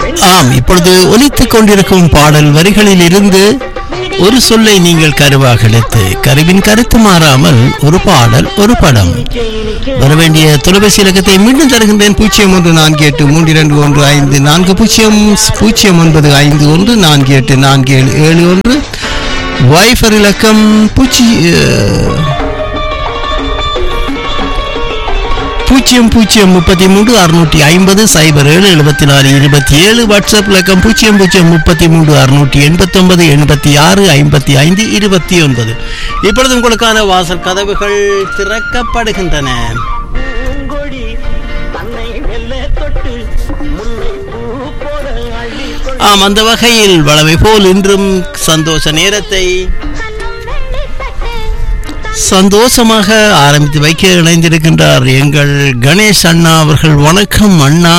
ஆம் இப்பொழுது ஒலித்துக் கொண்டிருக்கும் பாடல் வரிகளில் இருந்து ஒரு சொல்லை நீங்கள் கருவாக எடுத்து கருவின் கருத்து மாறாமல் ஒரு பாடல் ஒரு படம் வரவேண்டிய தொலைபேசி இலக்கத்தை மீண்டும் தருகின்றேன் பூஜ்ஜியம் ஒன்று நான்கு எட்டு மூன்று இரண்டு ஒன்று ஐந்து நான்கு பூஜ்ஜியம் பூஜ்ஜியம் ஒன்பது ஐந்து ஒன்று நான்கு எட்டு நான்கு ஏழு ஏழு ஒன்று வைஃபர் இலக்கம் பூச்சி அஹ், பூஜ்ஜியம் பூஜ்ஜியம் முப்பத்தி மூன்று அறுநூற்றி ஐம்பது சைபர் ஏழு எழுபத்தி நாலு இருபத்தி ஏழு வாட்ஸ்அப் இலக்கம் பூஜ்ஜியம் பூஜ்ஜியம் முப்பத்தி மூன்று அறுநூற்றி எண்பத்தொன்பது எண்பத்தி ஆறு ஐம்பத்தி ஐந்து இருபத்தி ஒன்பது இப்பொழுது உங்களுக்கான வாசல் கதவுகள் திறக்கப்படுகின்றன பூங்கொடி தன்னை மெல்ல தொட்டு முல்லை பூ போல அள்ளி கொண்டு ஆம் அந்த வகையில் வளமை போல் இன்றும் சந்தோஷ நேரத்தை சந்தோஷமாக ஆரம்பித்து வைக்க இணைந்திருக்கின்றார் எங்கள் கணேஷ் அண்ணா அவர்கள் வணக்கம் அண்ணா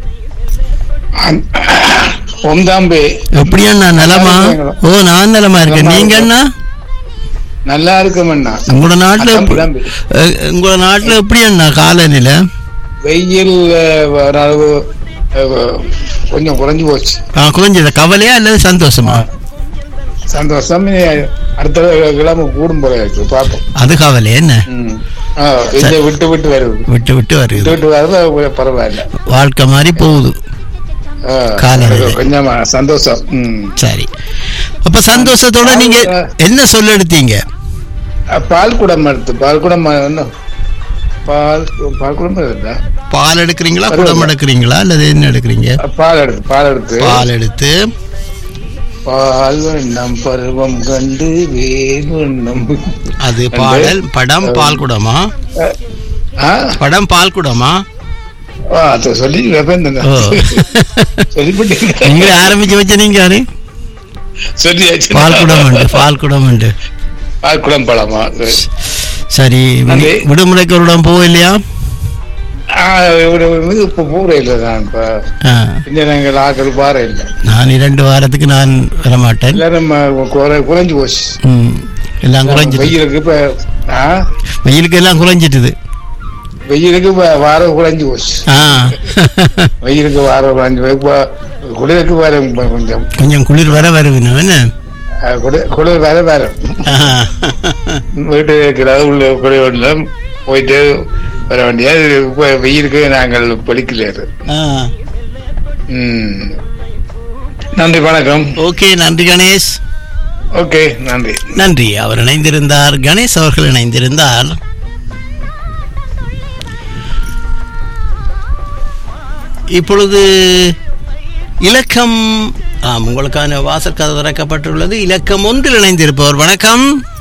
ஒந்தாம்பே எப்படி அண்ணா நலமா ஓ நான் நலமா இருக்கேன் நீங்க அண்ணா நல்லா இருக்கும் அண்ணா உங்களோட நாட்டுல அதான் எப்படி- புலம்பு. அஹ், உங்களோட நாட்டுல எப்படி அண்ணா காலநிலை வெயில் அஹ், ஓரளவு அஹ், கொஞ்சம் குறைஞ்சு போச்சு ஆ, குறைஞ்சது கவலையா அல்லது சந்தோஷமா சந்தோஷம் இனி அடுத்த கிழமை கூடும் போல இருக்கு பார்ப்போம் அது கவலை என்ன ம். ஆ, இந்த விட்டு விட்டு வருது விட்டு விட்டு விட்டு வருது விட்டு வருது அது பரவாயில்ல வாழ்க்கை மாதிரி போகுது ஆ, காலநிலை. கொஞ்சம் சந்தோஷம் ம். சரி அப்ப சந்தோஷத்தோட நீங்க என்ன சொல்ல எடுத்தீங்க அஹ், பால் குடம் எடுத்து பால் குடம் என்ன பால் பால் குடம் எடுத்தா பால் எடுக்கிறீங்களா குடம் எடுக்கிறீங்களா அல்லது என்ன எடுக்கிறீங்க பால் எடுத்து பால் எடுத்து பால் எடுத்து பால் வண்ணம் பருவம் கண்டு வேல் வண்ணம் அது பாடல் படம் பால் குடமா ஆ படம் பால் குடமா ஆ, அதை சொல்லி வைப்பேன் ஓ சொல்லிவிட்டீங்க நீங்க ஆரம்பிச்சு வச்ச நீங்க யாரு சொல்லியாச்சு பால் குடம் உண்டு பால் குடம் உண்டு பால் குடம் பழமா சரி வி- நன்றி. விடுமுறைக்கு ஒரு இடம் போகலையா ஆ, இவரு வந்து இப்ப போற இல்லை நான் இப்ப ஆ, இன்னும் நாங்கள் ஆக்கள் பாறை இல்லை நான் இரண்டு வாரத்துக்கு நான் வரமாட்டேன் எல்லாரும் ம- குறை- குறைஞ்சு போச்சு ம், எல்லாம் குறைஞ்சிட்டு வெயிலுக்கு இப்ப ஆ வெயிலுக்கு எல்லாம் குறைஞ்சிட்டுது வெயிலுக்கு இப்ப வாரம் குறைஞ்சு போச்சு ஆ வெயிலுக்கு வாரம் குறைஞ்சு போய் இப்ப குளிருக்கு வேற கொஞ்சம் கொஞ்சம் குளிர் வர வருவினோம் என்ன ஆ, குளிர் குளிர் வேற வேற ஆ. வீட்டு இருக்கிறது உள்ள குறையோட போயிட்டு வர வேண்டியது இப்ப வெயிலுக்கு நாங்கள் படிக்கலையாது ஆ. ம் நன்றி வணக்கம் ஓகே நன்றி கணேஷ் ஓகே நன்றி நன்றி அவர் இணைந்திருந்தார் கணேஷ் அவர்கள் இணைந்திருந்தார் இப்பொழுது இலக்கம் ஆம் உங்களுக்கான வாசல் கதவு திறக்கப்பட்டுள்ளது இலக்கம் ஒன்றில் இணைந்திருப்பவர் வணக்கம்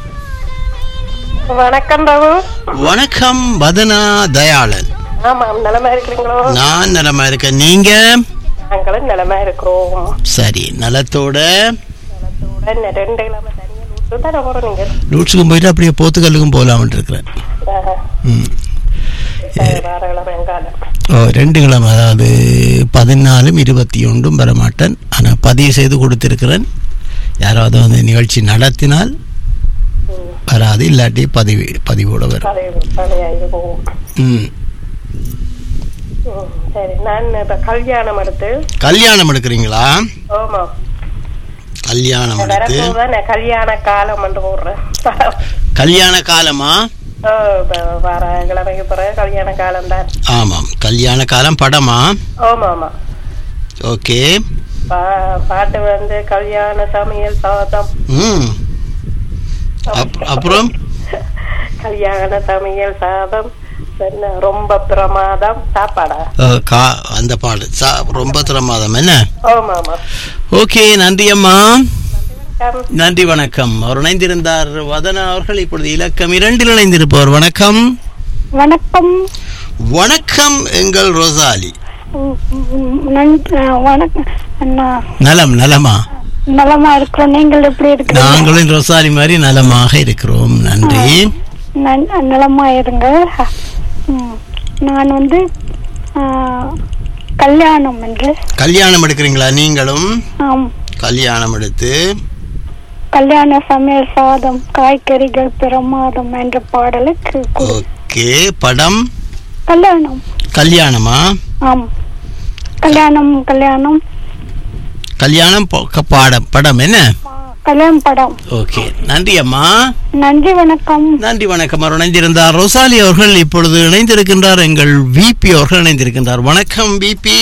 வணக்கம் பாபு வணக்கம் வதனா தயாளன் ஆமாம் நலமா இருக்கிறீங்களோ நான் நலமா இருக்கேன் நீங்க நாங்களும் நலமா இருக்கிறோம் சரி நலத்தோட உடனே ரெண்டு கிழமை தனியா விட்டு தானே போறோம் நீங்க ரூட்ஸுக்கும் போயிட்டு அப்படியே போத்துக்கல்லுக்கும் போகலாம்னு இருக்கிறேன் ஆஹா. ம் வார கிழமை எங்காலம் ஓ ரெண்டு கிழமை அதாவது பதினாலும் இருபத்தி ஒன்றும் வரமாட்டேன் ஆனால் பதிவு செய்து கொடுத்திருக்கிறேன் யாராவது வந்து நிகழ்ச்சி நடத்தினால் வராது இல்லாட்டி பதிவு பதிவோட வரும் பழைய பழைய இது போகும் ம் ம், சரி நான் இப்ப கல்யாணம் எடுத்து கல்யாணம் எடுக்கிறீங்களா ஆமா கல்யாணம் எடுத்து வரப்போதான் நான் கல்யாண காலம் என்று போடுறேன் கல்யாண காலமா ஓ, இப்ப வார கிழமைக்கு பிறகு கல்யாண காலம் தான் ஆமாம் கல்யாண காலம் படமா ஆமா ஆமா ஓகே பா- பாட்டு வந்து கல்யாண சமையல் சாதம் ம் அப்- அப்புறம் கல்யாண சமையல் சாதம் என்ன ரொம்ப பிரமாதம் சாப்பாடா அஹ், கா அந்த பாடு சா ரொம்ப திரமாதம் என்ன ஆமா ஆமா ஓகே நன்றி அம்மா கம். நன்றி வணக்கம் அவர் இணைந்திருந்தார் வதனா அவர்கள் இப்பொழுது இலக்கம் இரண்டில் இணைந்திருப்பவர் வணக்கம் வணக்கம் வணக்கம் எங்கள் ரோசாலி உம், உம், நன்றி வணக்கம் அண்ணா நலம் நலமா நலமா இருக்கிறோம் நீங்கள் எப்படி இருக்கிறீங்க நாங்களும் ரோசாலி மாதிரி நலமாக இருக்கிறோம் நன்றி நன்- நலமா இருங்க உம், நான் வந்து ஆ, கல்யாணம் என்று கல்யாணம் எடுக்கிறீங்களா நீங்களும் ஆம் கல்யாணம் எடுத்து கல்யாண சமையல் சாதம் காய்கறிகள் பிரமாதம் என்ற பாடலுக்கு கு- ஓகே படம் கல்யாணம் கல்யாணமா ஆம் கல்யாணம் கல்யாணம் கல்யாணம் பொ- க- பாடம் படம் என்ன கல்யாணம் படம் ஓகே நன்றி அம்மா நன்றி வணக்கம் நன்றி வணக்கம் அவர் இணைந்திருந்தார் ரொசாலி அவர்கள் இப்பொழுது இணைந்திருக்கின்றார் எங்கள் விபி அவர்கள் இணைந்திருக்கின்றார் வணக்கம் விபி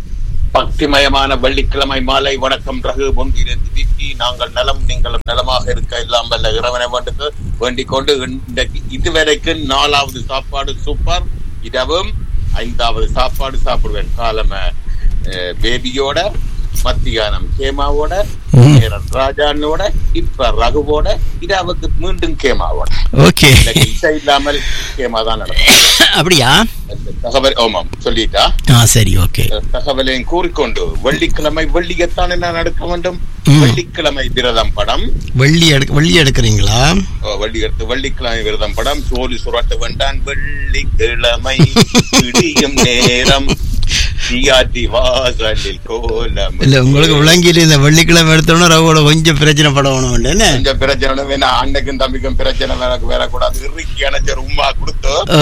பக்திமயமான வெள்ளிக்கிழமை மாலை வணக்கம் ரகு பொன்றிலிருந்து விக்கி நாங்கள் நலம் நீங்களும் நலமாக இருக்க எல்லாம் வல்ல இறைவனை வேண்டுக்கு வேண்டிக் கொண்டு இன்றைக்கு இதுவரைக்கும் நாலாவது சாப்பாடு சூப்பர் இரவும் ஐந்தாவது சாப்பாடு சாப்பிடுவேன் காலம அஹ், பேபியோட மத்தியானம் கேமாவோட ம். நேரம் ராஜானோட இப்ப ரகுவோட இரவுக்கு மீண்டும் கேமாவோட ஓகே இன்னைக்கு இசை இல்லாமல் கேமா தான் நடக்கும் அப்படியா அந்த தகவல் ஆமாம் சொல்லிட்டா ஆ சரி ஓகே தகவலையும் கூறிக்கொண்டு வெள்ளிக்கிழமை வெள்ளியத்தான் என்ன நடக்க வேண்டும் ம். வெள்ளிக்கிழமை விரதம் படம் வெள்ளி எடுக்க வெள்ளி எடுக்கிறீங்களா ஓ, வெள்ளி எடுத்து வெள்ளிக்கிழமை விரதம் படம் சோறு சுரட்ட வேண்டான் வெள்ளிக்கிழமை விடியும் நேரம் சியாட்டி வாசலில் கோலம் இல்ல உங்களுக்கு விளங்கிட்டு இந்த வெள்ளிக்கிழமை எடுத்தோன்னா ரவோட கொஞ்சம் பிரச்சனை படணும் என்ன கொஞ்சம் பிரச்சனை வேணா அன்னைக்கும் தம்பிக்கும் பிரச்சனை வேற வேறக்கூடாது இறுக்கி அணைச்சர் உமா கொடுத்து ஓ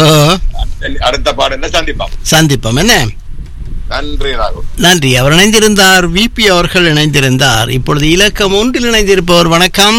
அடுத்த பாடல சந்திப்போம் சந்திப்போம் என்ன நன்றி ராகுல் நன்றி அவர் இணைந்திருந்தார் விபி அவர்கள் இணைந்திருந்தார் இப்பொழுது இலக்கம் ஒன்றில் இணைந்திருப்பவர் வணக்கம்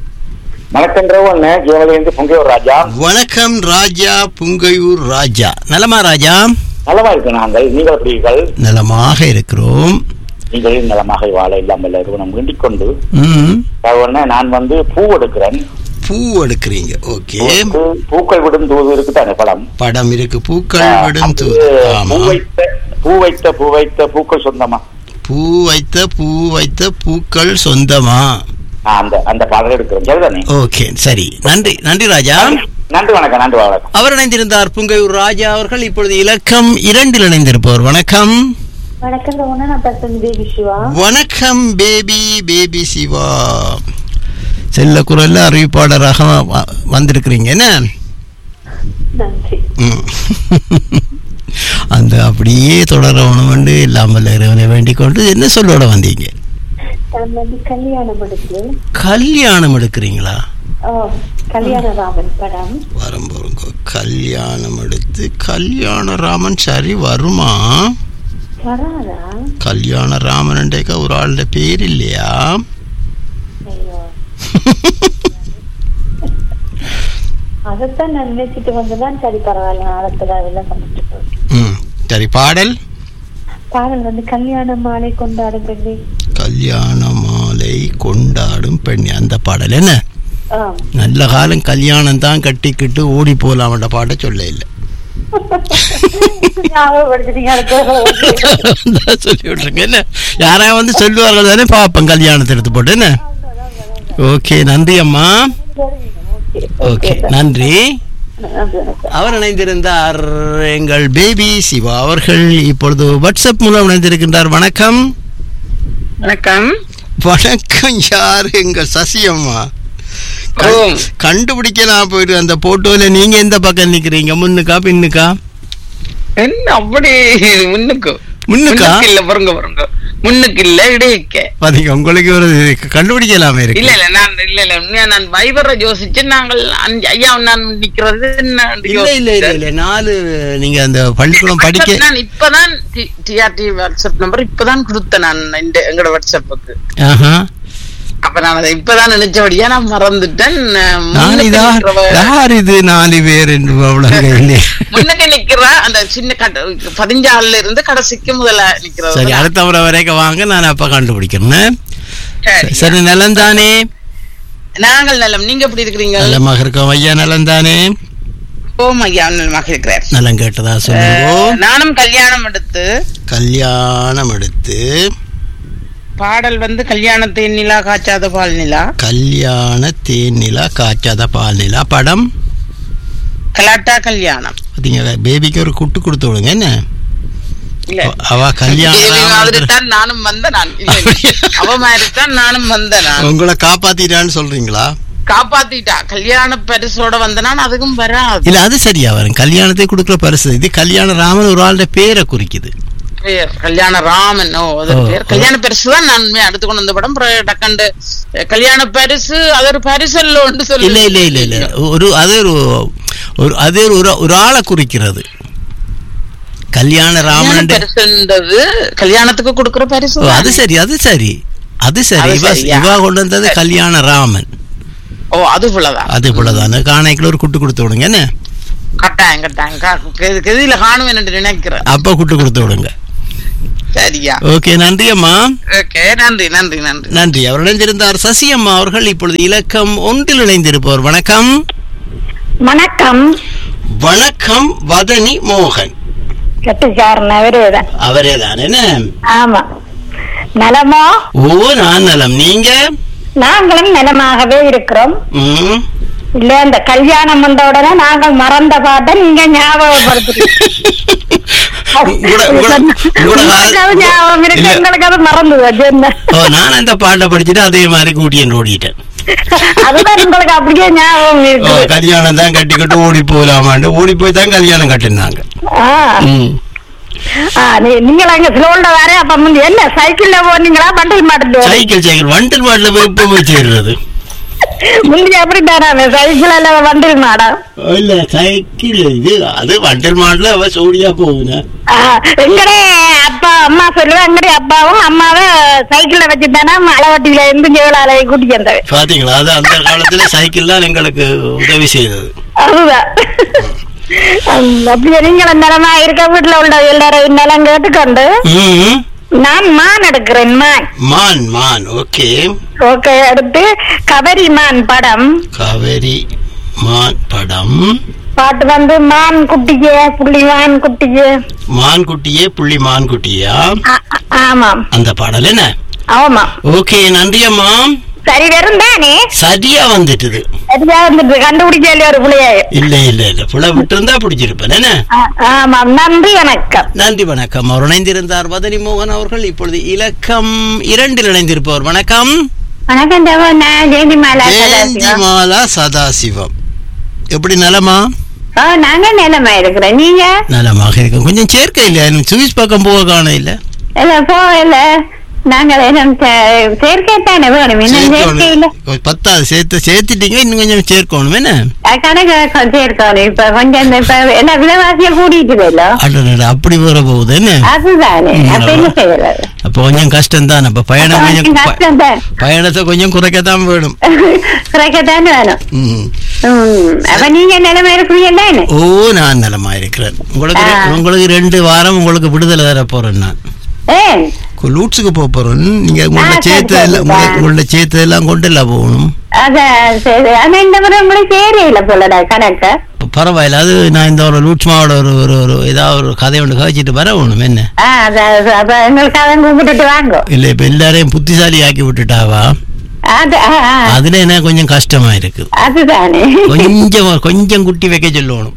வணக்கம் ரவன் ஜீவனேந்து பொங்கையூர் ராஜா வணக்கம் ராஜா புங்கையூர் ராஜா நலமா ராஜா நலமா இருக்கு நாங்கள் நீங்கள் எப்படிகள் நலமாக இருக்கிறோம் நீங்கள் நலமாக வாழ இல்லாமல் நிறுவனம் வேண்டிக் கொண்டு ம் ரவன் நான் வந்து பூ எடுக்கிறேன் பூ எடுக்கிறீங்க ஓகே பூ- பூக்கள் விடும் தூது இருக்கு தானே படம் படம் இருக்கு பூக்கள் விடும் அது தூது பூ ஆமா வைத்த பூ வைத்த பூ வைத்த பூக்கள் சொந்தமா பூ வைத்த பூ வைத்த பூக்கள் சொந்தமா ஆ, அந்த அந்த பாடல் எடுக்கிறேன் சரிதானே ஓகே சரி நன்றி நன்றி ராஜா நன்றி வணக்கம் நன்றி வணக்கம் அவர் இணைந்திருந்தார் புங்கையூர் ராஜா அவர்கள் இப்பொழுது இலக்கம் இரண்டில் இணைந்திருப்பவர் வணக்கம் வணக்கம் ரவணா நான் பேசுறது தேவி சிவா வணக்கம் பேபி பேபி சிவா செல்ல குரல்ல அறிவிப்பாளராக வ- வந்திருக்கிறீங்க என்ன நன்றி ம். அந்த அப்படியே தொடரணும் வந்து இல்லாமல் இறைவனை வேண்டிக் கொண்டு என்ன சொல்லோட வந்தீங்க நான் வந்து கல்யாணம் எடுத்து கல்யாணம் எடுக்கிறீங்களா ஓ, கல்யாண ராமன் படம் வரும் பாருங்க கல்யாணம் எடுத்து கல்யாண ராமன் சரி வருமா வராதா கல்யாண ராமன் ஒரு ஆளுடைய பேர் இல்லையா ஐயோ அதைத்தான் நான் நினைச்சிட்டு வந்துதான் சரி பரவாயில்ல நாளைக்கு அதெல்லாம் சமைச்சு போடுறேன். ம் சரி பாடல் பாடல் வந்து கல்யாண மாலை கொண்டாடும் பெண்ணே கல்யாண மாலை கொண்டாடும் பெண் அந்த பாடல் என்ன ஆம். நல்ல காலம் கல்யாணம் தான் கட்டிக்கிட்டு ஓடி போலாம்ன்ற பாட்டை சொல்ல இல்லை ஞாபகப்படுத்திட்டீங்க அடுத்த சொல்லி விட்டுருங்க என்ன யாராவது வந்து சொல்லுவார்கள் தானே பார்ப்போம் கல்யாணத்தை எடுத்து போட்டு என்ன ஓகே நன்றி அம்மா ஓகே நன்றி அவர் இணைந்திருந்தார் எங்கள் பேபி சிவா அவர்கள் இப்பொழுது வாட்ஸ்அப் மூலம் இணைந்திருக்கின்றார் வணக்கம் வணக்கம் வணக்கம் யார் எங்க சசி அம்மா கண்- ஓம். கண்டுபிடிக்கலாம் போயிட்டு அந்த போட்டோல நீங்க எந்த பக்கம் நிக்கிறீங்க முன்னுக்கா பின்னுக்கா என்ன அப்படி முன்னுக்கு முன்னுக்கா? முன்னுக்கு இல்ல பாருங்க பாருங்க முன்னுக்கு இல்ல இடையக்க பாத்தீங்க உங்களுக்கு ஒரு கண்டுபிடிக்கலாமே இல்ல இருக்கு இல்ல நான் இல்ல இல்ல உண்மையா நான் வைபரை யோசிச்சு நாங்கள் அஞ்சு- ஐயா நான் நிக்கிறது என்ன இல்ல இல்ல இல்ல இல்ல நாலு நீங்க அந்த பள்ளிக்கூடம் படிக்க நான் இப்பதான் டிஆர்டி வாட்ஸ்அப் நம்பர் இப்பதான் கொடுத்தேன் நான் இந்த எங்களோட வாட்ஸ்அப்புக்கு ஆஹா அப்ப நான் அதை இப்பதான் நினைச்சபடியா நான் மறந்துட்டேன் நாலு முன்னுக்கு இதா நிக்கிறவ- யார் இது நாலு பேர் என்று அவ்வளவு இல்லையே முன்னுக்கு நிக்கிற அந்த சின்ன கட பதிஞ்சாள்ல இருந்து கடைசிக்கு முதல்ல சரி நிக்கிறது அடுத்த முறை வரைக்கும் வாங்க நான் அப்ப கண்டுபிடிக்கிறேன் சரி. சரி நலம் தானே நாங்கள் நலம் நீங்க எப்படி இருக்கிறீங்க நலமாக இருக்கோம் ஐயா நலம் தானே ஓம் ஐயா நலமாக இருக்கிறார் நலம் கேட்டதா சொல்லுங்க அஹ், நானும் கல்யாணம் எடுத்து கல்யாணம் எடுத்து பாடல் வந்து கல்யாணத்தை நிலா காய்ச்சாத பால் நிலா கல்யாண தேனிலா காய்ச்சாத பால் நிலா படம் கலாட்டா கல்யாணம் பாத்தீங்க பேபிக்கு ஒரு குட்டு கொடுத்து விடுங்க என்ன இல்ல அவ தேவி கல்யாணம் மாதிரி தான் நானும் வந்த நான் இல்ல, இல்ல. அவ மாதிரி தான் நானும் வந்த நான் உங்களை காப்பாத்திட்டான்னு சொல்றீங்களா காப்பாத்திட்டா கல்யாண பரிசோட வந்த நான் அதுக்கும் வராது இல்ல அது சரியா வரும் கல்யாணத்தை கொடுக்குற பரிசு இது கல்யாண ராமன் ஒரு ஆளுடைய பேரை குறிக்குது பேர் கல்யாண ராமன் ஓ அது ஓ, பேர் ஓ. கல்யாண பரிசு தான் நான் உண்மையா அடுத்து கொண்டு வந்த படம் அப்புறம் டக்கண்டு அஹ், கல்யாண பரிசு அது ஒரு பரிசல்ல ஒன்று சொல்லி இல்ல இல்ல இல்ல இல்ல ஒரு அது ஒரு ஒரு அது ஒரு ஒரு ஆளை குறிக்கிறது கல்யாண ராமன் பரிசுன்றது கல்யாணத்துக்கு கொடுக்கிற பரிசு ஓ, அது சரி அது சரி அது சரி அது இவ சரியா? இவ கொண்டு வந்தது கல்யாண ராமன் ஓ அது போலதான் அது போலதானே காணைக்குள்ள ஒரு குட்டு கொடுத்து விடுங்க என்ன கட்டாயம் கட்டாயம் கா- கெ- கெதியில காணுவேன் என்று நினைக்கிறேன் அப்ப குட்டு கொடுத்து விடுங்க சரியா ஓகே நன்றி அம்மா ஓகே நன்றி நன்றி நன்றி நன்றி அவர் இணைந்திருந்தார் சசி அம்மா அவர்கள் இப்பொழுது இலக்கம் ஒன்றில் இணைந்திருப்பவர் வணக்கம் வணக்கம் வணக்கம் வதனி மோகன் கெட்டுக்காரன் அவரேதான் அவரே தான் என்ன ஆமா நலமோ ஓ நான் நலம் நீங்க நாங்களும் நலமாகவே இருக்கிறோம் ம். இல்ல இந்த கல்யாணம் வந்த உடனே நாங்கள் மறந்த பாட்டை நீங்க ஞாபகப்படுத்துறீங்க உங்களோட- உங்களோட- உங்களோட உங்களுக்கு அது கால- ஞாபகம் இருக்கு இல்ல. எங்களுக்கு அது மறந்து போச்சு என்ன ஓ நான் அந்த பாட்டை படிச்சுட்டு அதே மாதிரி கூட்டியன் ஓடிட்டேன் அதுதான் உங்களுக்கு அப்படியே ஞாபகம் ஓ இருக்கு கல்யாணம் தான் கட்டிக்கிட்டு ஓடி போகலாமாண்டு ஓடி போய் தான் கல்யாணம் கட்டினாங்க ஆ. ம். ஆ, நீ- நீங்கள் அங்க ஸ்லோல்ல வர அப்ப முந்தி என்ன சைக்கிள்ல போனீங்களா வண்டில் மாட்டு சைக்கிள் சைக்கிள் வண்டில் மாட்டில் போய் இப்போ போய் சேர்றது முந்தி அப்படித்தானே சைக்கிள் எல்லாம் வண்டில் மாடா இல்ல சைக்கிள் இது அது வண்டில் மாட்டில் அவ சோடியா போகுங்க ஆ, எங்கடே அப்பா அம்மா சொல்லுவேன் எங்கடே அப்பாவும் அம்மாவை சைக்கிள்ல வச்சுட்டானா அளவட்டியில இருந்து ஜெவலாலை கூட்டிட்டு வந்தவ பாத்தீங்களா அது அந்த காலத்துல சைக்கிள் தான் எங்களுக்கு உதவி செய்தது அதுதான் ஹம், அப்படியே நீங்களும் நிலமா இருக்க வீட்டுல உள்ள எல்லாரும் நிலம் கேட்டுக்கொண்டு ம். நான் மான் எடுக்கிறேன் மான் மான் மான் ஓகே ஓகே எடுத்து கபரி மான் படம் காவேரி மான் படம் பாட்டு வந்து மான் குட்டிக்கு புள்ளி மான் குட்டிக்கு மான் குட்டியே புள்ளி மான் குட்டியா ஆ- ஆ- ஆமாம் அந்த பாடல் என்ன ஆமா ஓகே நன்றி அம்மா சரி வெறும் தானே சரியா வந்துட்டுது சரியா வந்துட்டு கண்டுபிடிக்கல ஒரு புள்ளையாய இல்ல இல்ல இல்ல புல விட்டு இருந்தா பிடிச்சிருப்பேன் என்ன ஆமாம் நன்றி வணக்கம் நன்றி வணக்கம் அவர் இணைந்திருந்தார் வதனி மோகன் அவர்கள் இப்பொழுது இலக்கம் இரண்டில் இணைந்திருப்பவர் வணக்கம் வணக்கம் தேவா நான் ஜெயந்திமாலா ஜெயந்தி மாலா சதாசிவம் எப்படி நலமா ஓ நாங்க நிலமா இருக்கிறோம் நீங்க நலமாக இருக்கும் கொஞ்சம் சேர்க்கை இல்லையா எனக்கு சுவிஸ் பக்கம் போக காண இல்ல இல்ல போகல நாங்க சேர்க்கை தானே வேணும் இன்னும் சேர்க்கை இல்ல சேர்க்கணும். பத்தாவது சேர்த்து சேர்த்துட்டீங்க இன்னும் கொஞ்சம் சேர்க்கணும் என்ன அஹ் கணக்கு கொ- சேர்க்கணும் இப்ப கொஞ்சம் இந்த இப்ப எல்லா விலைவாசியும் கூடிட்டுதല്ലോ அடடட, அப்படி வர போகுது என்ன அதுதானே அப்ப என்ன செய்யறது அப்ப கொஞ்சம் கஷ்டம் தான் அப்ப பயணம் கொஞ்சம் ப- கஷ்டம்தான் பயணத்தை கொஞ்சம் குறைக்கத்தான் வேணும் குறைக்கத்தான் வேணும் ம். ம். அப்ப நீங்க நிலைமை இருக்கிறீங்களா என்ன ஓ நான் நலமா இருக்கிறேன் உங்களுக்கு ரெ- ஆ. உங்களுக்கு ரெண்டு வாரம் உங்களுக்கு விடுதலை தர போறேன் நான் ஏன் லூட்ஸுக்கு போக போறோம் நீங்க உங்களோட ஆ, சரி, சேர்த்து சரி, எல்லாம் உங்க- ஆ. உங்களோட சேர்த்து எல்லாம் கொண்டு எல்லாம் போகணும் அதான் சரி ஆனா இந்த முறை உங்களுக்கு ஏரியல போலடா கணக்கு இப்ப பரவாயில்ல அது நான் இந்த ஒரு லூட்ஸ் மாவோட ஒரு ஒரு ஒரு ஏதாவது ஒரு கதை ஒன்று கழிச்சிட்டு வர வேணும் என்ன ஆ, அதான் அப்ப எங்களுக்கு அதை கூப்பிட்டுட்டு வாங்க இல்ல இப்ப எல்லாரையும் புத்திசாலி ஆக்கி விட்டுட்டாவா அது ஆ, ஆ, அதுல என்ன கொஞ்சம் கஷ்டமா இருக்கு அதுதானே கொஞ்சம் கொஞ்சம் குட்டி வைக்க சொல்லணும்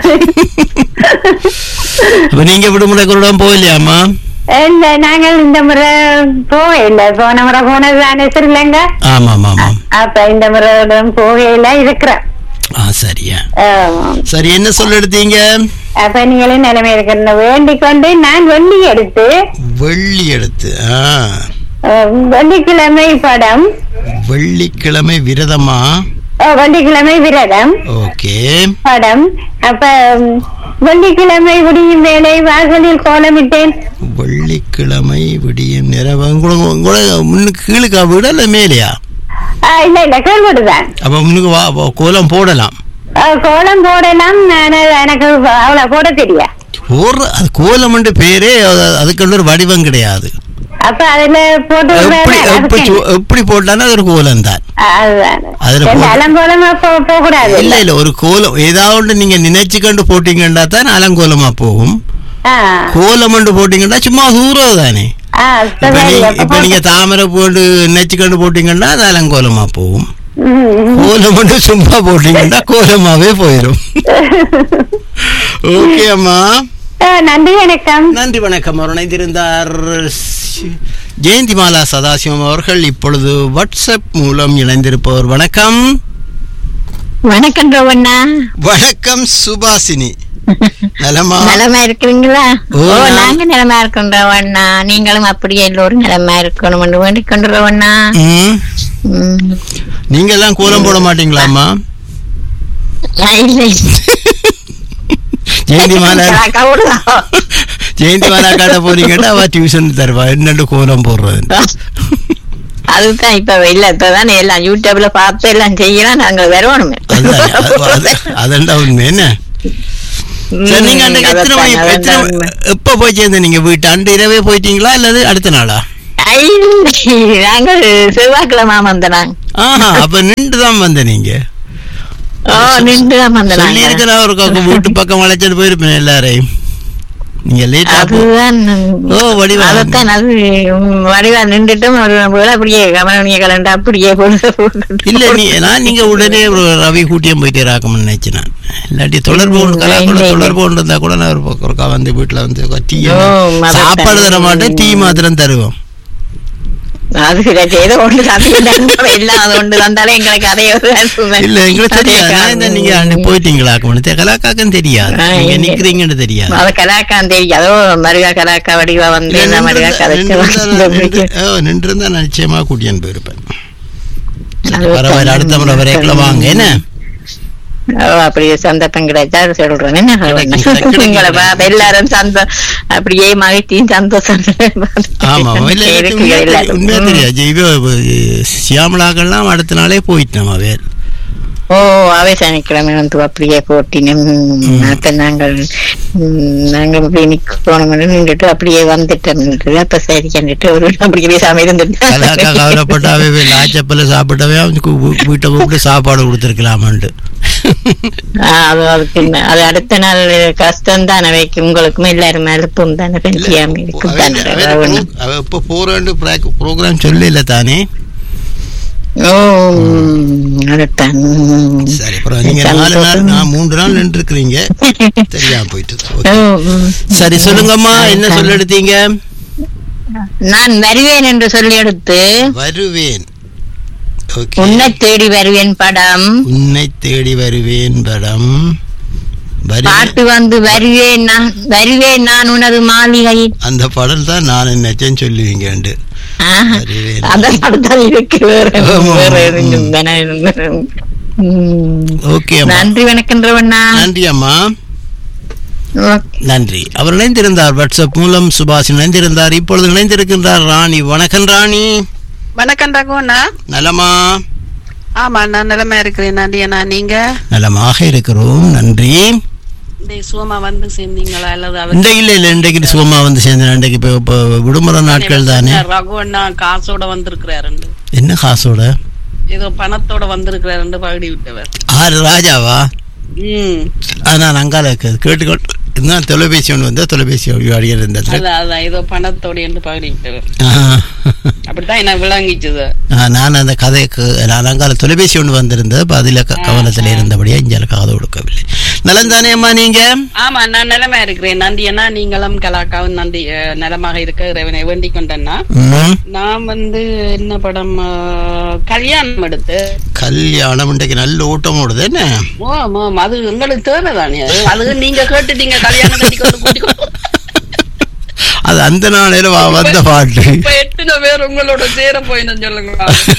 அப்ப நீங்க விடுமுறை குருடம் போகலையாமா இல்ல நாங்கள் இந்த முறை போகல போன முறை போனது தானே ஸ்ரீலங்கா ஆமா ஆமா ஆமா அப்ப இந்த முறை போகையில இருக்கிறேன் ஆ சரியா ஆமாம். சரி என்ன சொல்ல எடுத்தீங்க அப்ப நீங்களும் நிலைமை இருக்கிற வேண்டிக் கொண்டு நான் வெள்ளி எடுத்து வெள்ளி எடுத்து ஆ அஹ், வெள்ளிக்கிழமை படம் வெள்ளிக்கிழமை விரதமா அஹ், வெள்ளிக்கிழமை விரதம் ஓகே படம் அப்ப ம், வெள்ளிக்கிழமை விடியும் வேலை வாசலில் கோலமிட்டேன் வெள்ளிக்கிழமை விடியும் நிறவ உங்களுக்கு உங்களுக்கு முன்னுக்கு கீழுக்கா வீடு அல்ல மேலையா ஆ, இல்ல இல்ல கேள்விடுதான் அப்ப முன்னுக்கு வா வா- கோலம் போடலாம் கோலம் போடலாம் நான் எனக்கு அவ்வளவு போட தெரியா போடுற அது கோலம்ன்ற பேரே அது- அதுக்குள்ள ஒரு வடிவம் கிடையாது அப்ப அதுல போட்டு எப்படி விடுறேன். எப்படி அதுக்கு சு- எப்படி போட்டாலும் அது ஒரு கோலம் தான் ஆ, அதுதான் அதுல சரி, போட்டு- அலங்கோலமா போ- போகக்கூடாது இல்ல இல்ல ஒரு கோலம் ஏதாவது ஒன்று நீங்க நினைச்சுக்கண்டு போட்டீங்கன்னா தான் அலங்கோலமா போகும் ஆ, கோலமண்டு போட்டீங்கன்னா சும்மா தூரம் தானே ஆ, இப்ப சரி, நீ அப்ப இப்ப நீங்க தாமரை போட்டு நெச்சுக்கண்டு போட்டீங்கன்னா அது அலங்கோலமா போகும் ம், ம். கோலமண்டு சும்மா போட்டீங்கன்னா கோலமாவே போயிடும் ஓகே அம்மா ஆ, நன்றி வணக்கம் நன்றி வணக்கம் அவர் இணைந்திருந்தார் ஜெயந்தி மாலா சதாசிவம் அவர்கள் இப்பொழுது வாட்ஸ்அப் மூலம் இணைந்திருப்பவர் வணக்கம் வணக்கம் ரோவண்ணா வணக்கம் சுபாசினி நலமா நலமா இருக்கிறீங்களா ஓ, ஓ நான்- நாங்க நலமா இருக்கோம் ரோவண்ணா நீங்களும் அப்படியே எல்லோரும் நலமா இருக்கணும் என்று வேண்டிக் கொண்டு ரோவண்ணா ம். ம். நீங்க எல்லாம் கோலம் போட மாட்டீங்களாம்மா ஆ, இல்லை ஜெயந்தி மாலா கவுடுதான் ஜெயந்தி மாலா காட்ட போறீங்கன்னா அவ டியூஷன் தருவா என்னண்டு கோலம் போடுறது அதுதான் இப்ப இல்ல இப்பதான் எல்லாம் யூடியூப்ல பார்த்து எல்லாம் செய்யலாம் நாங்க வரணுமே அதுதான் அது- அது- அதண்டா உண்மை என்ன சரி நீங்க அன்றைக்கு எத்தனை மணி அதான், எத்தனை அதான் உண்மை. எப்ப போய் சேர்ந்த நீங்க வீட்டு அன்று இரவே போயிட்டீங்களா அல்லது அடுத்த நாளா ஐ, நாங்க செவ்வாய்க்கிழமை வந்தனாங்க ஆஹா அப்ப நின்று தான் வந்த நீங்க ஓ நின்று தான் சொல்லி வந்தனாங்க இருக்கிற ஒரு பக்கம் வீட்டு பக்கம் அழைச்சிட்டு போயிருப்பேன் எல்லாரையும் நீங்க லேட்டா போ அதுதான் ஓ, வடிவா. அதைத்தான் அது உம், வடிவா நின்றுட்டும் ஒரு போல அப்படியே கமலனிய கலண்டு அப்படியே போட்டு இல்ல நீ நான் நீங்க உடனே ஒரு ரவி கூட்டியம் போயிட்டே ராக்கணும்னு நினைச்சேன் நான். இல்லாட்டி தொடர்பு ஒன்று கலா கூட இல்லை, இல்லை. தொடர்பு ஒன்று இருந்தா கூட நான் ஒரு பக்கம் ஒருக்கா வந்து வீட்டுல வந்து டீ ஓ, மதர் சாப்பாடு தர தண்ணி. மாட்டேன் டீ மாத்திரம் தருவோம் அது கிடையாது ஏதோ ஒன்று தந்தாங்க எல்லாம் அது ஒன்று தந்தாலே எங்களுக்கு அதே ஒரு அற்புதம். இல்ல எங்களுக்கு அதே தெரியாது நான் இந்த நீங்க அன்னைக்கு போயிட்டீங்களா கமனத்தை கலாக்காக்கும் தெரியாது ஆ, நீங்க இல்லை. நிக்கிறீங்கன்னு தெரியாது அது கலாக்கான் தெரியும் அதோ மருகா கலாக்கா வடிவா வந்து இல்ல, இந்த மருகா நின்றிருந்தா- கதைச்சு நின்றிருந்தா- வந்து நின்று- ஓ, நின்றிருந்தா நான் நிச்சயமா கூட்டியான் போயிருப்பேன் சரி, அது பரவாயில்ல அடுத்த முறை வரைக்கும் வாங்க என்ன ஓ, அப்படியே சந்தர்ப்பம் கிடைச்சா சொல்றேன் என்ன கிடைக்கும், கிடைக்கும். உங்களை பார்த்து எல்லாரும் சந்த அப்படியே மகிழ்ச்சியும் சந்தோஷம் ஆமா இல்ல எனக்கு இருக்கு உண்மையா தெரி- எல்லாரும். உண்மையா தெரியாது இவ சியாமலாக்கெல்லாம் அடுத்த நாளே போயிட்டோம் வேறு ஓ அவை சனிக்கிழமை வந்து அப்படியே போட்டினோம் அப்ப நாங்கள் ம், நாங்க அப்படியே நிக்கணும் நின்றுட்டு அப்படியே வந்துட்டோம் அப்ப சரி கண்டுட்டு ஒரு அப்படி பேசாம கலாக்கா இருந்துட்டு கவலைப்பட்டு அவை லாச்சப்பல சாப்பிட்டவே அவனுக்கு வீ- வீட்டை கூப்பிட்டு சாப்பாடு கொடுத்துருக்கலாமான்ட்டு ஆ, அது அதுக்கு என்ன, அது அடுத்த நாள் கஷ்டம் தானே வைக்கும் உங்களுக்கும் எல்லாரும் அழுப்பும் தானே பெஞ்சியாம இருக்கும் தானே அதான் ஒண்ணு. அவ இப்ப போறாண்டு ப்ரோக்ராம் சொல்லல தானே ஓ ம், அதுதான் ம். சரி அப்புறம் நீங்க நாலு நாள் நான் மூன்று நாள் நின்று இருக்கிறீங்க தெரியாம போயிட்டு ஓ, Okay. ம். சரி சொல்லுங்கம்மா என்ன சொல்ல எடுத்தீங்க நான் வருவேன் என்று சொல்லி எடுத்து வருவேன் ஓகே உன்னை தேடி வருவேன் படம் உன்னை தேடி வருவேன் படம் வருவேன் பாட்டு வந்து வருவேன் நான் வருவேன் நான் உனது மாளிகையில் அந்த பாடல் தான் நான் நினைச்சேன் சொல்லுவீங்க ஆஹா. வருவேன். அதான் அடுத்தது இருக்கு வேற ஆமா, வேற ஆமா. எதுவும் தானே. ம். ஓகே அம்மா நன்றி வணக்கன்றவண்ணா நன்றி அம்மா ஓகே. நன்றி அவர் இணைந்திருந்தார் வாட்ஸ்அப் மூலம் சுபாஷ் இணைந்திருந்தார் இப்பொழுது இணைந்திருக்கின்றார் ராணி வணக்கம் ராணி வணக்கம் ரகுவண்ணா நலமா ஆமா நான் நிலைமை இருக்கிறேன் நன்றியண்ணா நீங்க நலமாக இருக்கிறோம் நன்றி இந்த சுகமா வந்து சேர்ந்தீங்களா அல்லது அவர் இன்றைக்கு இல்லை இல்லை இன்றைக்கு சுகமா வந்து சேர்ந்தேன் இன்றைக்கு இப்போ இப்போ விடுமுறை நாட்கள் தானே ரகுவண்ணா காசோட வந்திருக்கிறாருண்டு என்ன காசோட ஏதோ பணத்தோட வந்திருக்கிறாருண்டு பகுடி விட்டவர் ஆறு ராஜாவா ம் ஆ, நான் அங்கால கேட்டுக்கொண்டு இருந்தால் தொலைபேசி ஒன்று வந்தால் தொலைபேசி அடிக்கிற இருந்தது அதான் அதான் ஏதோ பணத்தோட என்று பகுடி விட்டவர் ஆ. அப்படித்தான் என்ன விளங்கிச்சுது ஆ, நான் அந்த கதைக்கு நான் அங்கால தொலைபேசி ஒன்று வந்திருந்தது அப்போ அதில் கவனத்தில் இருந்தபடியா இங்கே காது கொடுக்கவில்லை நலந்தானே அம்மா நீங்க ஆமா நான் நிலைமை இருக்கிறேன் நந்தியண்ணா நீங்களும் கலாக்காவும் நந்தி அஹ், நலமாக இருக்க இறைவனை வேண்டிக் கொண்டேன்னா ம். நான் வந்து என்ன படம் அஹ், கல்யாணம் எடுத்து கல்யாணம் இன்றைக்கு நல்ல ஓட்டம் ஓடுது என்ன ஓ, ஆமாம், அது உங்களுக்கு தேவைதானே அது அது நீங்க கேட்டுட்டீங்க கல்யாணம் கட்டி கொண்டு கூட்டிக் கொண்டு அது அந்த நாளையில வ- வந்த பாட்டு இப்ப எத்தனை பேர் உங்களோட சேர போயின்னு சொல்லுங்க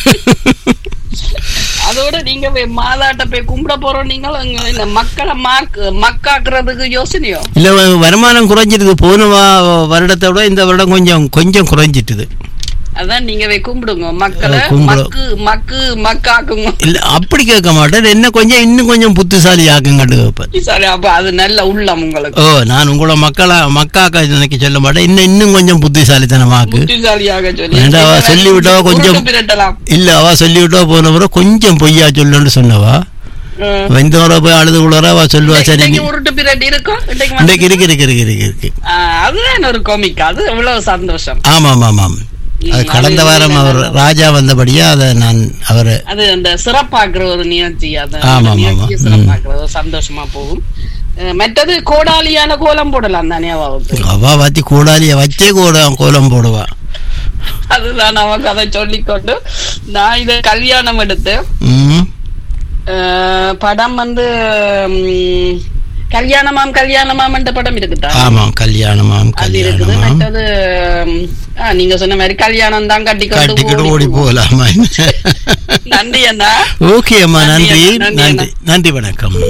அதோட நீங்க போய் மாதாட்ட போய் கும்பிட போறோம் நீங்கள் அங்க இந்த மக்களை மார்க் மக்காக்குறதுக்கு யோசனையோ இல்ல வ- வருமானம் குறைஞ்சிருக்கு போன வா- வருடத்தை விட இந்த வருடம் கொஞ்சம் கொஞ்சம் குறைஞ்சிட்டுது அதான் நீங்க போய் கும்பிடுங்க மக்களை அஹ், கும்பிடு. மக்கு மக்கு மக்காக்குங்க இல்ல அப்படி கேட்க மாட்டேன் என்ன கொஞ்சம் இன்னும் கொஞ்சம் புத்திசாலி ஆக்குங்கட்டு கேட்பேன் சரி அப்ப அது நல்ல உள்ளம் உங்களுக்கு ஓ நான் உங்களோட மக்களா மக்காக்க நினைக்க சொல்ல மாட்டேன் இன்னும் இன்னும் கொஞ்சம் புத்திசாலித்தனமாக்கு புத்திசாலியாக சொல்லி வேண்டாம், அவ சொல்லி விட்டவ கொஞ்சம் உருட்டு பிரட்டலாம் இல்ல அவ சொல்லிவிட்டா போன முறை கொஞ்சம் பொய்யா சொல்லுன்னு சொன்னவா ம். அவ இந்த முறை போய் அழுது விடுறா அவ சொல்லுவா சரி இன்னைக்கு நீ- உருட்டு பிரட்டி இருக்கும் இன்னைக்கு இன்றைக்கு இருக்கு இருக்கு இருக்கு இருக்கு இருக்கு ஆ, அதுதான் ஒரு கோமிக் அது எவ்வளவு சந்தோஷம் ஆமாம் ஆமாம் அது ம், கடந்த அது வாரம் அவர் ராஜா வந்தபடியா அதை நான் அவர் அது அந்த சிறப்பாக்குற ஒரு நிகழ்ச்சி அது ஆமா, அந்த ஆமா, நிகழ்ச்சியை ஆமா. சிறப்பாக்குற ஒரு சந்தோஷமா போகும் அஹ், மற்றது கோடாலியான கோலம் போடலாம் தானே அவாவுக்கு அவ வாத்தி கூடாலிய வச்சே கூட கோலம் போடுவா அதுதான் நமக்கு அதை சொல்லிக்கொண்டு நான் இதை கல்யாணம் எடுத்து ம் அஹ், படம் வந்து ம், கல்யாணமாம் கல்யாணமாம் என்ற படம் இருக்குதா ஆமாம் கல்யாணமாம் அது இருக்குது கல்யாணமாம் மற்றது ம், ஆ, நீங்க சொன்ன மாதிரி கல்யாணம் தான் கட்டிக்கிட்டு கட்டிக்கொண்டு ஓடி போகலாமா நன்றி அண்ணா ஓகே அம்மா நன்றி நன்றி அண்ணா, நன்றி நன்றி நன்றி வணக்கம்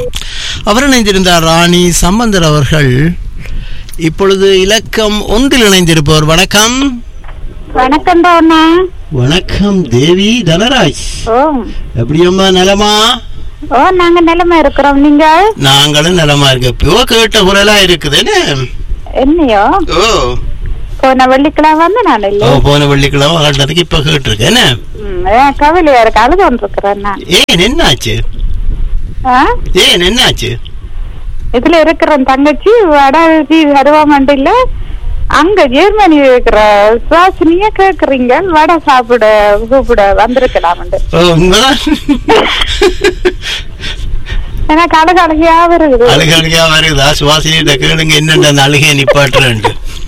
அவர் இணைந்திருந்தார் ராணி சம்பந்தர் அவர்கள் இப்பொழுது இலக்கம் ஒன்றில் இணைந்திருப்பவர் வணக்கம் வணக்கம் அண்ணா வணக்கம் தேவி தனராஜ் ஓ எப்படி அம்மா நலமா ஓ நாங்க நிலைமை இருக்கிறோம் நீங்க நாங்களும் நலமா இருக்கு இப்போ கேட்ட குரலா இருக்குதுன்னு என்னையோ ஓ போன வெள்ளிக்கிழமை வந்து நான் ஓ இல்ல போன வெள்ளிக்கிழமை ஆண்டதுக்கு இப்ப கேட்டிருக்கேன் என்ன? ம், ஏன் கவலையா இருக்கு அழுது கொண்டிருக்கிறேன் நான் ஏன் என்னாச்சு ஆ? ஏன் என்னாச்சு இதுல இருக்கிற தங்கச்சி வடாதி வருவாமண்டில அங்க ஜெர்மனி இருக்கிற சுவாசினிய கேக்குறீங்க வடை சாப்பிட கூப்பிட வந்திருக்கலாம் ஓ உண்மைதான் எனக்கு அழகு அழகியா வருது அழுக அழுகையா வருதா சுவாசினிட்ட கேளுங்க என்னென்ன அந்த அழுகையை நிப்பாட்டுறேன்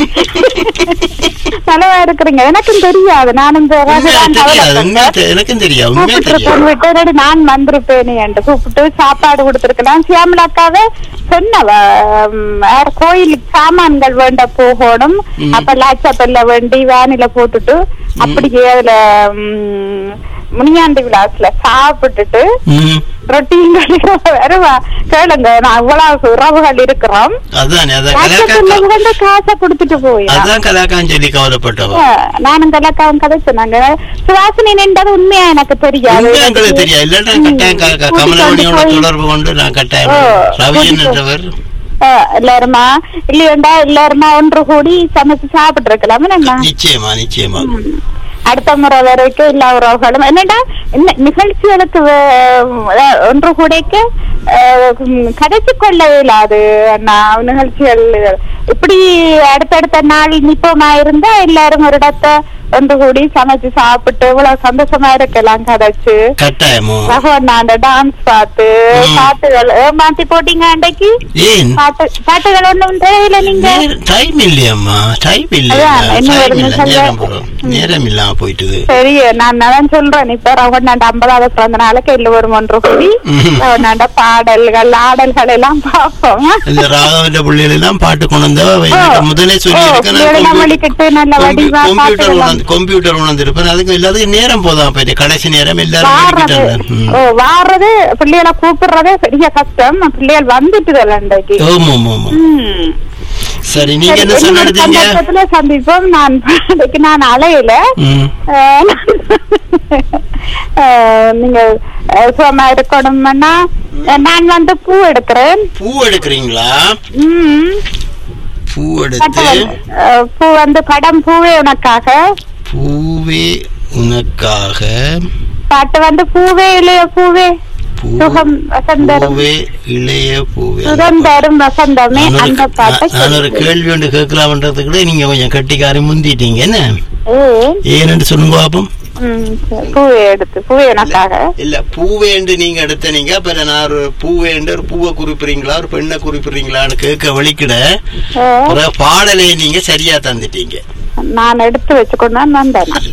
நலவா இருக்கிறீங்க எனக்கும் தெரியாது நான் இந்த ரகுதான் தெரியாது உண்மையா கவலைப்பட்டேன். தெ- எனக்கும் தெரியும் உண்மையா கூப்பிட்டு தெரியும் விட்டு இல்லாட்டி நான் வந்திருப்பேனே என்று கூப்பிட்டு சாப்பாடு கொடுத்திருக்கலாம் சியாமலா அக்காவே சொன்னவ ம், வேற கோயிலுக்கு சாமான்கள் வேண்ட போகணும் ம். அப்ப லாச்சப்பல்ல வேண்டி வேனில போட்டுட்டு அப்படியே அதுல ம், முனியாண்டி விலாஸ்ல சாப்பிட்டுட்டு ம் ரொட்டியும் வருவா கேளுங்க நான் இவ்வளவு உறவுகள் இருக்கிறோம் அதானே அதான் லாச்சப்பல்ல கலாக்கா வந்து காசை கொடுத்துட்டு போயா அதான் கலாக்கான்னு சொல்லி கவலைப்பட்டவா நானும் கலக்காவும் கதை சொன்னாங்க சுவாசினி நின்றது உண்மையா எனக்கு தெரியாது உண்மையா எங்களுக்கு தெரியாது இல்லாட்டா கட்டாயம் க- க- கமலமணியோட தொடர்பு கொண்டு நான் கட்டாயம் ஓ, ரவியன் கூட்டிட்டு என்றவர் அஹ், எல்லாருமா இல்லையண்டா எல்லாருமா ஒன்று கூடி சமைச்சு சாப்பிட்டு இருக்கலாம் என்ன நிச்சயமா நிச்சயமா அடுத்த முறை வரைக்கும் எல்லா உறவுகளும் என்னடா இந்த நிகழ்ச்சிகளுக்கு வே- அஹ், ஒன்று கூடைக்கு கடைசி கொள்ள இயலாது அண்ணா நிகழ்ச்சிகள் இப்படி அடுத்தடுத்த நாள் நிப்பமா இருந்தா எல்லாரும் ஒரு இடத்த ஒன்று கூடி சமைச்சு சாப்பிட்டு இவ்வளவு சந்தோஷமா இருக்கலாம் கதைச்சு கட்டாயமோ ரகுவண்ணா அந்த டான்ஸ் பார்த்து ம். பாட்டுகள் ஏமாத்தி போட்டீங்க அன்றைக்கு ஏன் பாட்டு பாட்டுகள் ஒண்ணும் தெரியல நீங்க டைம் இல்லையம்மா டைம் இல்ல அதான், என்ன டைம் வருதுன்னு இல்ல சொல்ல. நேரம் போறோம் நேரம் இல்லாம போயிட்டுது சரி நான் நான் சொல்றேன் இப்ப ரகுவண்ணாண்ட ஐம்பதாவது பிறந்த நாளுக்கு எல்லோரும் ஒன்று கூடி ம். ரகுவண்ணாண்ட பாடல்கள் ஆடல்கள் எல்லாம் பார்ப்போம் இந்த ராகவன்ற பிள்ளைகள் எல்லாம் பாட்டு கொண்டு வந்தா எனக்கு முதலே சொல்லி பிள்ளைகளெல்லாம் வலிக்கிட்டு நல்ல வடிவா கம்ப்யூட்டர் பாட்டுகள் உணர்ந்து கம்ப்யூட்டர் உணர்ந்து இருப்பேன் அதுக்கு எல்லாத்துக்கும் நேரம் போதாம் போயிட்டு கடைசி நேரம் எல்லாரும் வாடுறது வலிக்கிட்டாங்க. ம். ஓ வாடுறது பிள்ளைகளை கூப்பிடுறதே பெரிய கஷ்டம் பிள்ளைகள் வந்துட்டுதல் அன்றைக்கு ஆமா ஆமா ஆமா ம். சரி நீங்க என்ன சரி, சொல்ல இன்னொரு எடுத்தீங்க சந்தர்ப்பத்துல சந்திப்போம் நான் அன்றைக்கு நான் அலையில ம். அஹ், அஹ், நீங்க அஹ், சுகமா இருக்கணும்னா நான் வந்து பூ எடுக்கிறேன் பூ எடுக்கிறீங்களா ம். பூ பட்டு எடுத்து வந்து, அஹ், பூ வந்து படம் பூவே உனக்காக பூவே உனக்காக பாட்டு வந்து பூவே இளைய பூவே பூ- சுகம் வசந்தரும் பூவே இளைய பூவே சுகந்தரும் வசந்தமே நான் ஒரு- அந்த பாட்டை நான் நான் ஒரு சொல்லு. கேள்வி ஒன்று கேட்கலாம்ன்றதுக்கு நீங்க கொஞ்சம் கட்டிக்காரி முந்திட்டீங்க என்ன ஏன் ஏன்னு சொல்லுங்க பாப்போம் ம், சரி, பூவே எடுத்து பூவே உனக்காக இல்ல பூவேண்டு நீங்க எடுத்த நீங்க அப்ப நான் ஒரு பூவேண்டு ஒரு பூவை குறிப்பிடுறீங்களா ஒரு பெண்ணை குறிப்பிடுறீங்களான்னு கேட்க வலிக்கிட அஹ், ஒரு பாடலை நீங்க சரியா தந்துட்டீங்க நான் எடுத்து வச்சுக்கொண்டு தான் வந்தேன் நான்.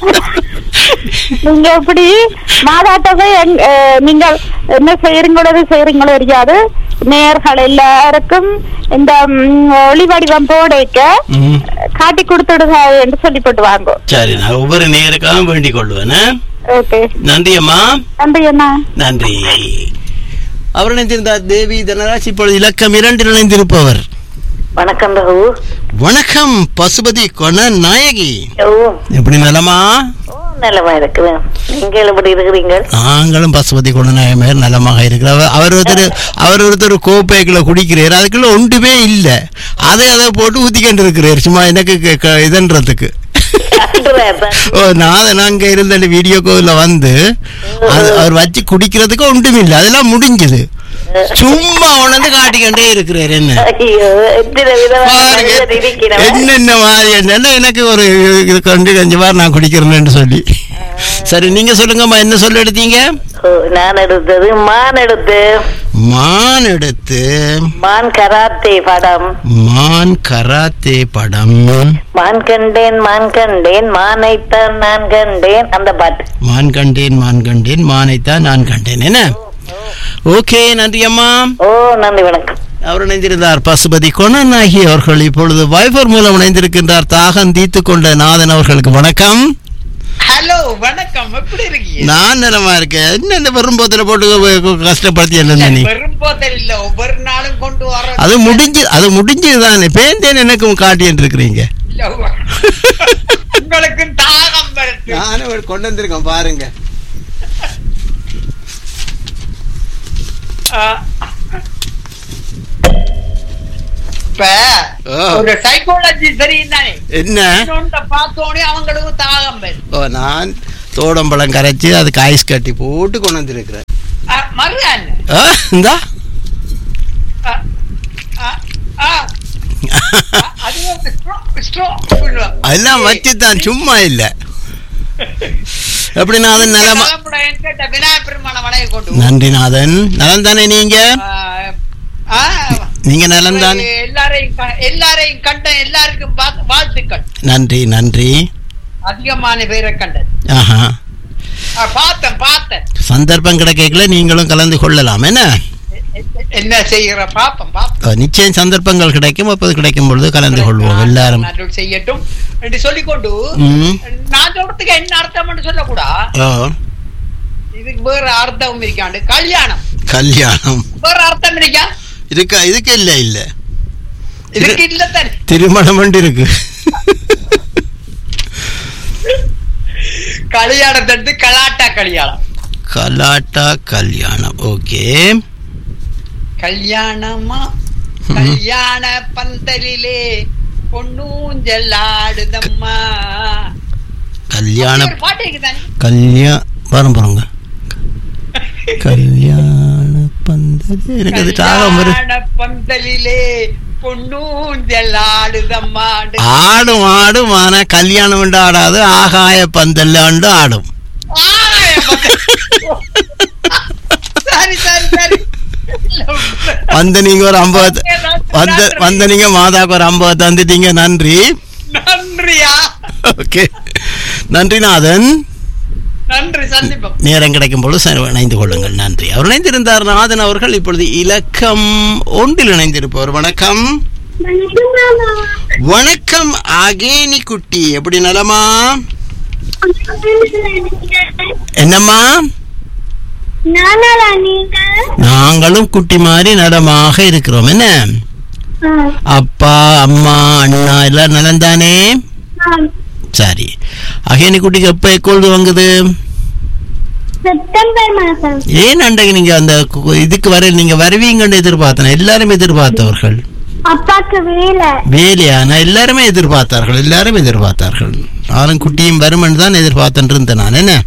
நீங்க எப்படி மாதாட்டவை எங்- அஹ், நீங்கள் என்ன செய்யறீங்களோ எது செய்யறீங்களோ தெரியாது நேர்கள் எல்லாருக்கும் இந்த ம், ஒளி வடிவம் போடைக்க ம். காட்டி கொடுத்துடுங்க என்று சொல்லி போட்டு வாங்க சரி நான் ஒவ்வொரு நேருக்காக வேண்டிக் கொள்வேன் ஆ? ஓகே நன்றி அம்மா நன்றி அண்ணா நன்றி அவர் இணைந்திருந்தார் தேவி தனராஜ் இப்பொழுது இலக்கம் இரண்டில் இணைந்திருப்பவர் வணக்கம் ரகு வணக்கம் பசுபதி கொண நாயகி ஓ எப்படி நலமா நலமா இருக்கிறேன் நீங்கள் எப்படி இருக்கிறீங்க நாங்களும் பசுபதி குணநாயகர் நலமாக இருக்கிறார் அவர் ஒருத்தர் அவர் ஒருத்தர் கோப்பைக்குள்ள குடிக்கிறார் அதுக்குள்ள ஒன்றுமே இல்லை அதை அதை போட்டு ஊத்திக்கிட்டு இருக்கிறார் சும்மா எனக்கு க- க- இதன்றதுக்கு ஓ நான் நாங்க இருந்த அந்த வீடியோ கோவில வந்து அது அவர் வச்சு குடிக்கிறதுக்கு ஒன்றும் இல்லை அதெல்லாம் முடிஞ்சது சும்மா உணர்ந்து காட்டிக்கிட்டே இருக்கிறார் என்ன ஐயோ எத்தனை விதமான பாருங்க, மனிதர் இருக்கிறவன். என்னென்ன மாதிரி என்னென்ன எனக்கு ஒரு இது கொண்டு கொஞ்சம் வாரம் நான் குடிக்கிறேன்னு சொல்லி சரி நீங்க சொல்லுங்கம்மா என்ன சொல்ல எடுத்தீங்க ஓ, நான் எடுத்தது மான் எடுத்து மான் எடுத்து மான் கராத்தே படம் மான் கராத்தே படம் மான் கண்டேன் மான் கண்டேன் மானைத்தான் நான் கண்டேன் அந்த பாட்டு மான் கண்டேன் மான் கண்டேன் மானைத்தான் நான் கண்டேன் என்ன ஓகே நன்றி அம்மா ஓ நன்றி வணக்கம் அவர் இணைந்திருந்தார் பசுபதி கொணநாயகி அவர்கள் இப்பொழுது வைபர் மூலம் இணைந்திருக்கின்றார் தாகம் தீர்த்து கொண்ட நாதன் அவர்களுக்கு வணக்கம் ஹலோ வணக்கம் எப்படி இருக்கீங்க நான் நலமா இருக்கேன் என்ன இந்த பெரும்போத்துல போட்டு கஷ்டப்படுத்தி என்ன நீ வெறும் இப்போதல் இல்ல ஒவ்வொரு நாளும் கொண்டு வர அது முடிஞ்சு அது முடிஞ்சதுதானே பேந்தேன் எனக்கும் காட்டின்னு இருக்கிறீங்க இல்ல, உங்களுக்கு தாகம் வருது நானும் கொண்டு வந்திருக்கேன் பாருங்க ஆ. இப்ப ஓ. ஒரு சைக்காலஜி சரிதானே என்ன இன்னொன்றை பார்த்தோன்னே அவங்களுக்கு தாகம் வருது ஓ நான் தோடம்பழம் கரைச்சி அதுக்கு ஐஸ் கட்டி போட்டு கொண்டு வந்திருக்கிறேன் ஆ, மருதான் ஆ, இந்தா ஆ, ஆ, ஆ. அது வந்து straw- straw சொல்லுவாங்க. அதெல்லாம் வச்சுதான் சும்மா இல்ல எப்படி நாதன் நலமா கிளம்புற என்கிட்ட விநாயகர் பெருமான வளைய கொண்டு வா. நன்றி நாதன் நலம் தானே நீங்க ஆ, ஆ, நீங்க நலம் தானே எல்லாரையும் க- எல்லாரையும் கண்ட எல்லாருக்கும் வா- வாழ்த்துக்கள் நன்றி நன்றி அதிகமான பேரை கண்டது ஆஹா ஆ, பார்த்தேன் பார்த்தேன் சந்தர்ப்பம் கிடைக்கல நீங்களும் கலந்து கொள்ளலாம் என்ன என்ன செய்யற பாப்போம் பாப்போம் அஹ், நிச்சயம் சந்தர்ப்பங்கள் கிடைக்கும் அப்போது கிடைக்கும் பொழுது கலந்து கொள்வோம் எல்லாரும் அருள் செய்யட்டும் என்று சொல்லிக்கொண்டு ம். நான் சொல்றதுக்கு என்ன அர்த்தம்னு சொல்லக்கூடா ஓ இதுக்கு வேற அர்த்தம் இருக்காண்டு கல்யாணம் கல்யாணம் வேற அர்த்தம் இருக்கா இருக்கா இதுக்கு இல்ல இல்ல இதுக்கு இல்ல தானே திருமணம் ஒன்று இருக்கு கல்யாணத்தை கலாட்டா கல்யாணம் கலாட்டா கல்யாணம் ஓகே கல்யாணமா கல்யாண பந்தலிலே பொன்னூஞ்சல் ஆடுதம்மா கல்யாண ஒரு பாட்டு இருக்குதானே கல்யா வரும் பாருங்க கல்யாண பந்தல் எனக்கு அது டாகம் வரும் கல்யாண பந்தலிலே பொன்னூஞ்சல் ஆடுதம்மா ஆடும் ஆடும் ஆனா கல்யாணம் உண்டு ஆடாது ஆகாய பந்தல்ல உண்டு ஆடும் சரி சரி சரி வந்து நீங்க ஒரு ஐம்பது வந்த வந்த நீங்க மாதாக்கு ஒரு ஐம்பது தந்துட்டீங்க நன்றி நன்றியா ஓகே நன்றி நாதன் நன்றி சந்திப்போம் நேரம் கிடைக்கும் பொழுது ச- இணைந்து கொள்ளுங்கள் நன்றி அவர் இணைந்திருந்தார் நாதன் அவர்கள் இப்பொழுது இலக்கம் ஒன்றில் இணைந்திருப்பவர் வணக்கம் வணக்கம் அகேனி குட்டி எப்படி நலமா என்னம்மா நாங்களும் குட்டி மாதிரி நலமாக இருக்கிறோம் என்ன அப்பா அம்மா அண்ணா எல்லாம் நலம் தானே சரி அகேனி குட்டிக்கு எப்ப எப்பொழுது வாங்குது செப்டம்பர் மாசம் ஏன் அன்றைக்கு நீங்க அந்த கு- இதுக்கு வர நீங்க வருவீங்கன்னு எதிர்பார்த்தேன் எல்லாரும் எதிர்பார்த்தவர்கள் அப்பாக்கு வேலை வேலையா நான் எல்லாருமே எதிர்பார்த்தார்கள் எல்லாரும் எதிர்பார்த்தார்கள் நானும் குட்டியும் வருமன் தான் எதிர்பார்த்துட்டு இருந்தேன் நான் என்ன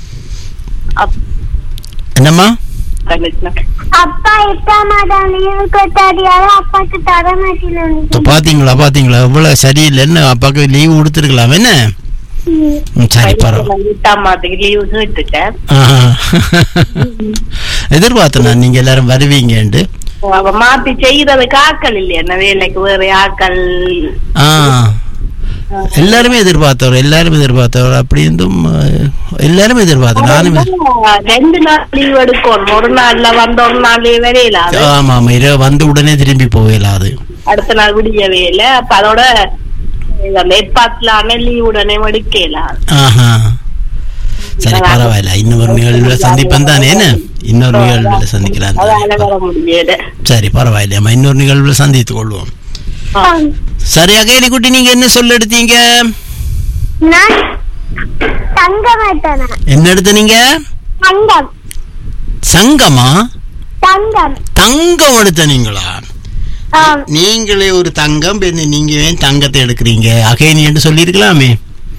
என்னம்மா அப்பா எட்டாம் மாதம் லீவு கொடுத்தாடியால அப்பாக்கு தர மாட்டேன் இப்ப பாத்தீங்களா பாத்தீங்களா இவ்வளவு சரியில்லை என்ன அப்பாக்கு லீவு கொடுத்துருக்கலாம் என்ன ம், சரி பரவாயில்ல எட்டாம் மாதத்துக்கு லீவு கேட்டுட்டேன் ஆஹா. எதிர்பார்த்தேன் நான் நீங்க எல்லாரும் வருவீங்கன்ட்டு அவ மாத்தி செய்யறதுக்கு ஆக்கள் இல்லையா என்ன வேலைக்கு வேற ஆக்கள் ஆ எல்லாருமே எதிர்பார்த்தவர் எல்லாரும் எதிர்பார்த்தவர் அப்படி இருந்தும் அஹ், எல்லாரும் எதிர்பார்த்தேன் நானும் எதிர்- ரெண்டு நாள் லீவ் எடுக்கணும் ஒரு நாள்ல வந்த ஒரு நாள் லீவ் வரையில அது ஆமா ஆமா இரவு வந்து உடனே திரும்பி போகலாது அடுத்த நாள் விடியவே இல்ல அப்ப அதோட அந்த எப்பாத்துல லீவ் உடனே எடுக்கலாம் ஆஹா சரி பரவாயில்ல இன்னொரு நிகழ்வுல சந்திப்பேன் தானே என்ன இன்னொரு நிகழ்வுல சந்திக்கலாம் தானே. அதால வர முடியல சரி பரவாயில்லையம்மா இன்னொரு நிகழ்வுல சந்தித்துக் கொள்வோம் சரி அகேனி குட்டி நீங்க என்ன சொல்ல எடுத்தீங்க நான் தங்கம் எடுத்தேன் என்ன எடுத்த நீங்க தங்கம் சங்கமா தங்கம் தங்கம் எடுத்த நீங்களா ஆம். நீங்களே ஒரு தங்கம் பின்ன நீங்க ஏன் தங்கத்தை எடுக்கிறீங்க அகேனி என்று சொல்லியிருக்கலாமே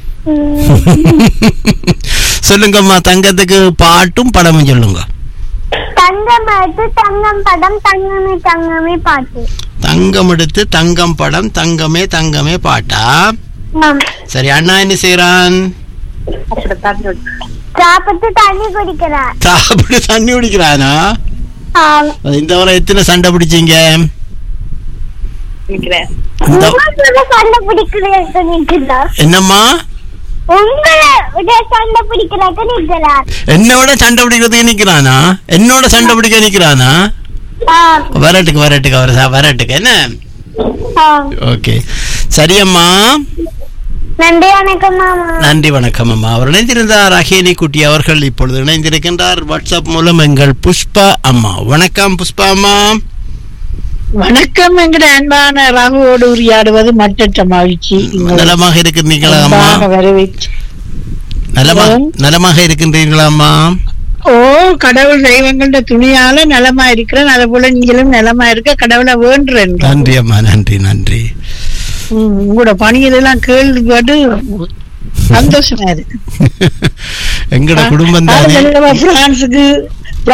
சொல்லுங்கம்மா தங்கத்துக்கு பாட்டும் படமும் சொல்லுங்க தங்கம் எடுத்து தங்கம் படம் தங்கமே தங்கமே பாட்டு தங்கம் எடுத்து தங்கம் படம் தங்கமே தங்கமே பாட்டா ஆம். சரி அண்ணா என்ன செய்யறான் சாப்பிட்டு தண்ணி குடிக்கிறார் சாப்பிட்டு தண்ணி குடிக்கிறானா ஆம். இந்த வாரம் எத்தனை சண்டை பிடிச்சீங்க இந்த உங்களை சண்டை பிடிக்கிறதுக்கு நிற்கிறார் என்னம்மா உங்களை விட சண்டை பிடிக்கிறதுக்கு நிற்கிறார் என்னோட சண்டை பிடிக்கிறதுக்கு நிக்கிறானா என்னோட சண்டை பிடிக்க நிக்கிறானா ஆம். வரட்டுக்கு வரட்டுக்கு அவர் ச- வரட்டுக்கு என்ன ஆம். ஓகே சரியம்மா நன்றி வணக்கம் மாமா நன்றி வணக்கம் அம்மா அவர் இணைந்திருந்தார் அகேனி குட்டி அவர்கள் இப்பொழுது இணைந்திருக்கின்றார் வாட்ஸ்அப் மூலம் எங்கள் புஷ்பா அம்மா வணக்கம் புஷ்பா அம்மா வணக்கம் என்கிற அன்பான ரகுவோடு உரையாடுவது மற்றற்ற மகிழ்ச்சி நலமாக இருக்கின்றீங்களா அம்மா அன்பான வரவேற்று நலமா நலமாக இருக்கின்றீங்களா அம்மா ஓ கடவுள் தெய்வங்கள்ட துணியால நலமா இருக்கிறேன் அதே போல நீங்களும் நலமா இருக்க கடவுளை வேண்டுறேன் நன்றி அம்மா நன்றி நன்றி ம், உங்களோட பணியெல்லாம் கேள்விப்பட்டு சந்தோஷமா இருக்கு எங்கட குடும்பம் தானே அடுத்த தடவை பிரான்ஸுக்கு